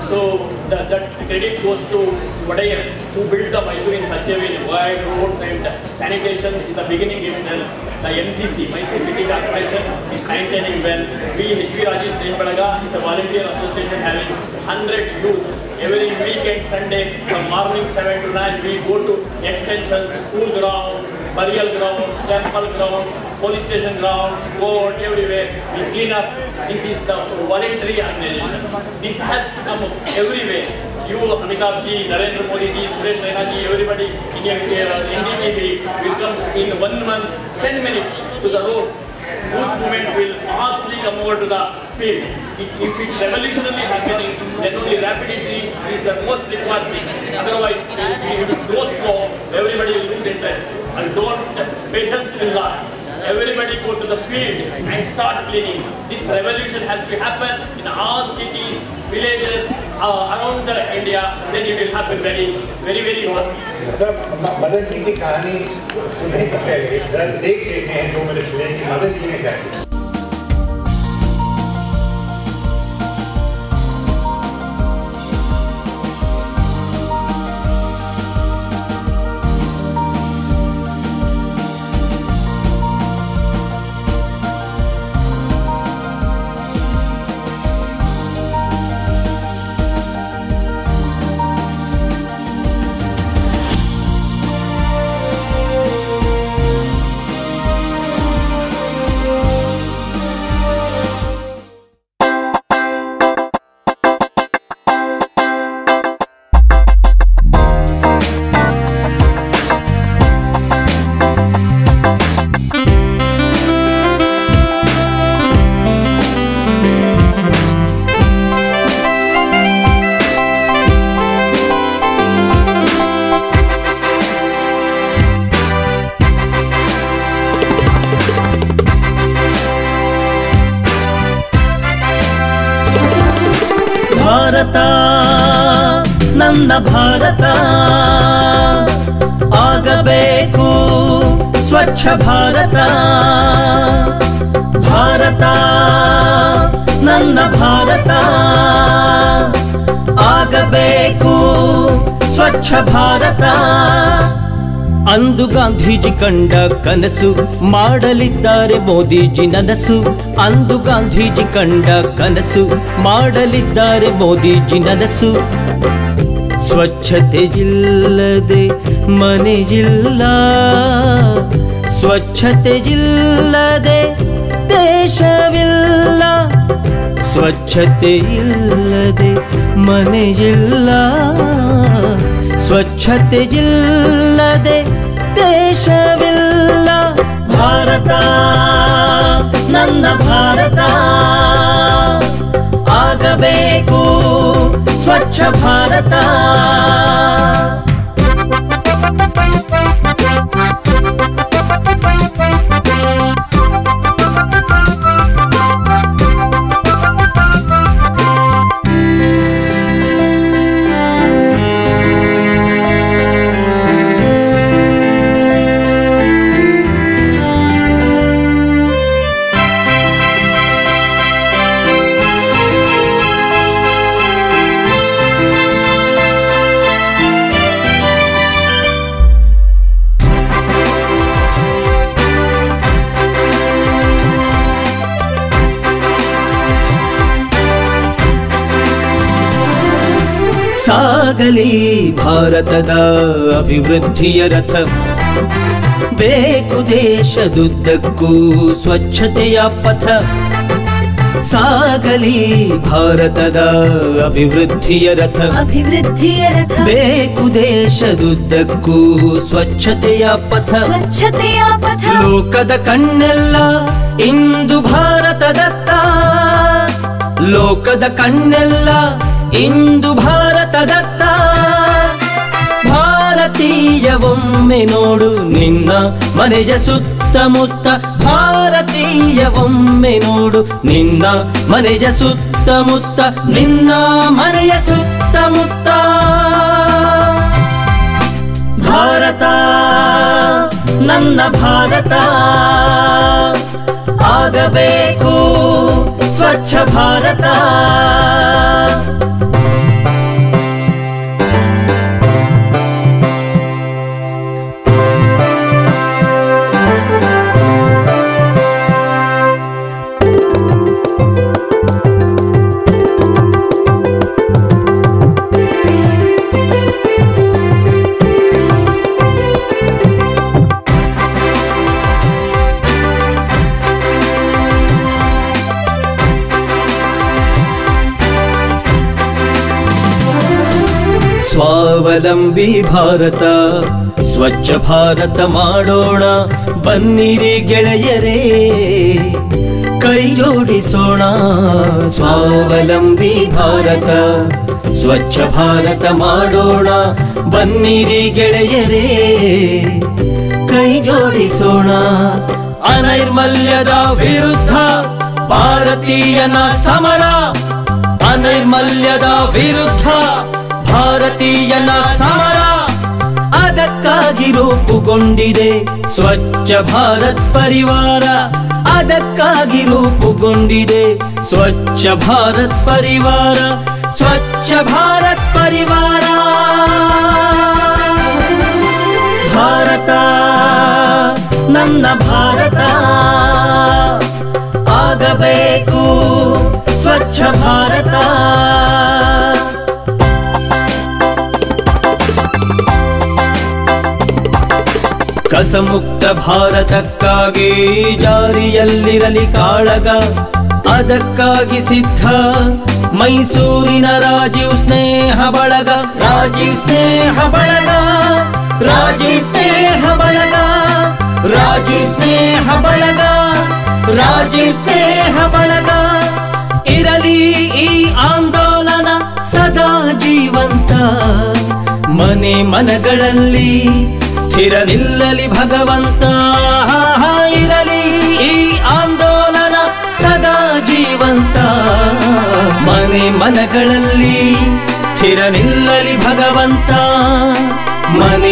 So that, that credit goes to Wadayas who built the Mysore in such a way, wide roads and sanitation in the beginning itself. The MCC, Mysore City Corporation, is maintaining well. We, HV Rajesh Nembalaga, is a volunteer association having 100 youths. Every weekend, Sunday, from morning 7 to 9, we go to extensions, school grounds, burial grounds, temple grounds, police station grounds, court, everywhere. We clean up. This is the voluntary organization. This has to come everywhere. You, Amitabh ji, Narendra Modi ji, Suresh Raina ji, everybody in uh, NDTV will come in one month, 10 minutes to the roads. Youth movement will massively come over to the field. It, if it revolutionarily happening, then only rapidity is the most required thing. Otherwise, if it goes slow, everybody will lose interest. And don't, patience will last. Everybody go to the field and start cleaning. This revolution has to happen in all cities, villages, uh, around the India. Then it will happen very, very, very fast. Sir म- मदन जी की कहानी सु- सुनने के पहले जरा देख लेते हैं दो मिनट के लिए कि मदन जी ने क्या किया ಭಾರತ ನನ್ನ ಭಾರತ ಆಗಬೇಕು ಸ್ವಚ್ಛ ಭಾರತ ಭಾರತ ನನ್ನ ಭಾರತ ಆಗಬೇಕು ಸ್ವಚ್ಛ ಭಾರತ ಅಂದು ಗಾಂಧೀಜಿ ಕಂಡ ಕನಸು ಮಾಡಲಿದ್ದಾರೆ ಮೋದಿಜಿ ನನಸು ಅಂದು ಗಾಂಧೀಜಿ ಕಂಡ ಕನಸು ಮಾಡಲಿದ್ದಾರೆ ಮೋದಿಜಿ ನನಸು ಸ್ವಚ್ಛತೆ ಇಲ್ಲದೆ ಮನೆಯಿಲ್ಲ ಸ್ವಚ್ಛತೆ ಇಲ್ಲದೆ ದೇಶವಿಲ್ಲ ಸ್ವಚ್ಛತೆ ಇಲ್ಲದೆ ಮನೆಯಿಲ್ಲ ಸ್ವಚ್ಛತೆ ಇಲ್ಲದೆ ದೇಶವಿಲ್ಲ ಭಾರತ ನನ್ನ ಭಾರತ ಆಗಬೇಕು ಸ್ವಚ್ಛ ಭಾರತ ಸಾಗಲಿ ಭಾರತದ ಅಭಿವೃದ್ಧಿಯ ರಥ ಬೇಕು ದೇಶದುದ್ದಕ್ಕೂ ಸ್ವಚ್ಛತೆಯ ಪಥ ಸಾಗಲಿ ಭಾರತದ ಅಭಿವೃದ್ಧಿಯ ರಥ ಅಭಿವೃದ್ಧಿಯ ರಥ ಬೇಕು ದೇಶದುದ್ದಕ್ಕೂ ಸ್ವಚ್ಛತೆಯ ಪಥ ಸ್ವಚ್ಛತೆಯ ಪಥ ಲೋಕದ ಕಣ್ಣೆಲ್ಲ ಇಂದು ಭಾರತದತ್ತ ಲೋಕದ ಕಣ್ಣೆಲ್ಲ ಇಂದು ಭಾರತದತ್ತ ಭಾರತೀಯ ಒಮ್ಮೆ ನೋಡು ನಿನ್ನ ಮನೆಯ ಸುತ್ತಮುತ್ತ ಭಾರತೀಯ ಒಮ್ಮೆ ನೋಡು ನಿನ್ನ ಮನೆಯ ಸುತ್ತಮುತ್ತ ನಿನ್ನ ಮನೆಯ ಸುತ್ತಮುತ್ತ ಭಾರತ ನನ್ನ ಭಾರತ ಆಗಬೇಕು ಸ್ವಚ್ಛ ಭಾರತ ಸ್ವಾವಲಂಬಿ ಭಾರತ ಸ್ವಚ್ಛ ಭಾರತ ಮಾಡೋಣ ಬನ್ನಿರಿ ಗೆಳೆಯರೇ ಕೈ ಜೋಡಿಸೋಣ ಸ್ವಾವಲಂಬಿ ಭಾರತ ಸ್ವಚ್ಛ ಭಾರತ ಮಾಡೋಣ ಬನ್ನಿರಿ ಗೆಳೆಯರೇ ಕೈ ಜೋಡಿಸೋಣ ಅನೈರ್ಮಲ್ಯದ ವಿರುದ್ಧ ಭಾರತೀಯನ ಸಮರ ಅನೈರ್ಮಲ್ಯದ ವಿರುದ್ಧ ಭಾರತೀಯನ ಸಮರ ಅದಕ್ಕಾಗಿ ರೂಪುಗೊಂಡಿದೆ ಸ್ವಚ್ಛ ಭಾರತ್ ಪರಿವಾರ ಅದಕ್ಕಾಗಿ ರೂಪುಗೊಂಡಿದೆ ಸ್ವಚ್ಛ ಭಾರತ್ ಪರಿವಾರ ಸ್ವಚ್ಛ ಭಾರತ್ ಪರಿವಾರ ಭಾರತ ನನ್ನ ಭಾರತ ಆಗಬೇಕು ಸ್ವಚ್ಛ ಭಾರತ ಕಸಮುಕ್ತ ಭಾರತಕ್ಕಾಗಿ ಜಾರಿಯಲ್ಲಿರಲಿ ಕಾಳಗ ಅದಕ್ಕಾಗಿ ಸಿದ್ಧ ಮೈಸೂರಿನ ರಾಜೀವ್ ಸ್ನೇಹ ಬಳಗ ರಾಜೀವ್ ಸ್ನೇಹ ಬಳಗ ರಾಜೀವ್ ಸ್ನೇಹ ಬಳಗ ರಾಜೀವ್ ಸ್ನೇಹ ಬಳಗ ರಾಜೀವ್ ಸ್ನೇಹ ಬಳಗ ಇರಲಿ ಈ ಆಂದೋಲನ ಸದಾ ಜೀವಂತ ಮನೆ ಮನಗಳಲ್ಲಿ ಸ್ಥಿರ ನಿಲ್ಲಲಿ ಭಗವಂತ ಇರಲಿ ಈ ಆಂದೋಲನ ಸದಾ ಜೀವಂತ ಮನೆ ಮನಗಳಲ್ಲಿ ಸ್ಥಿರ ನಿಲ್ಲಲಿ ಭಗವಂತ ಮನೆ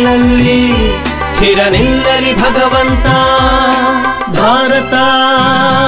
ಮನಗಳಲ್ಲಿ ಸ್ಥಿರ ನಿಲ್ಲಲಿ ಭಗವಂತ ಭಾರತ